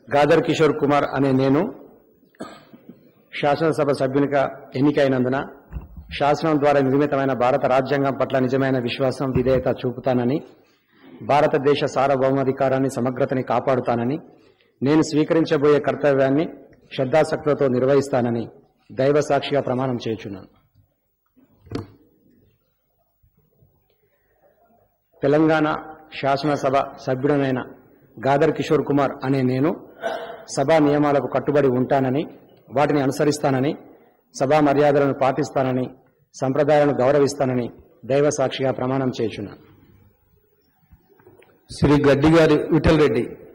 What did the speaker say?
గాదర్ కిషోర్ కుమార్ అనే నేను శాసనసభ సభ్యునిగా ఎన్నికైనందున శాసనం ద్వారా నిర్మితమైన భారత రాజ్యాంగం పట్ల నిజమైన విశ్వాసం విధేయత చూపుతానని భారతదేశ సార్వభౌమాధికారాన్ని సమగ్రతని కాపాడుతానని నేను స్వీకరించబోయే కర్తవ్యాన్ని శ్రద్ధాశక్తులతో నిర్వహిస్తానని దైవ సాక్షిగా ప్రమాణం చేయుచున్నాను తెలంగాణ శాసనసభ సభ్యుడనైన గాదర్ కిషోర్ కుమార్ అనే నేను సభా నియమాలకు కట్టుబడి ఉంటానని వాటిని అనుసరిస్తానని సభా మర్యాదలను పాటిస్తానని సంప్రదాయాలను గౌరవిస్తానని దైవ సాక్షిగా ప్రమాణం చేయుచున్నాను శ్రీ గడ్డిగారి విఠల్ రెడ్డి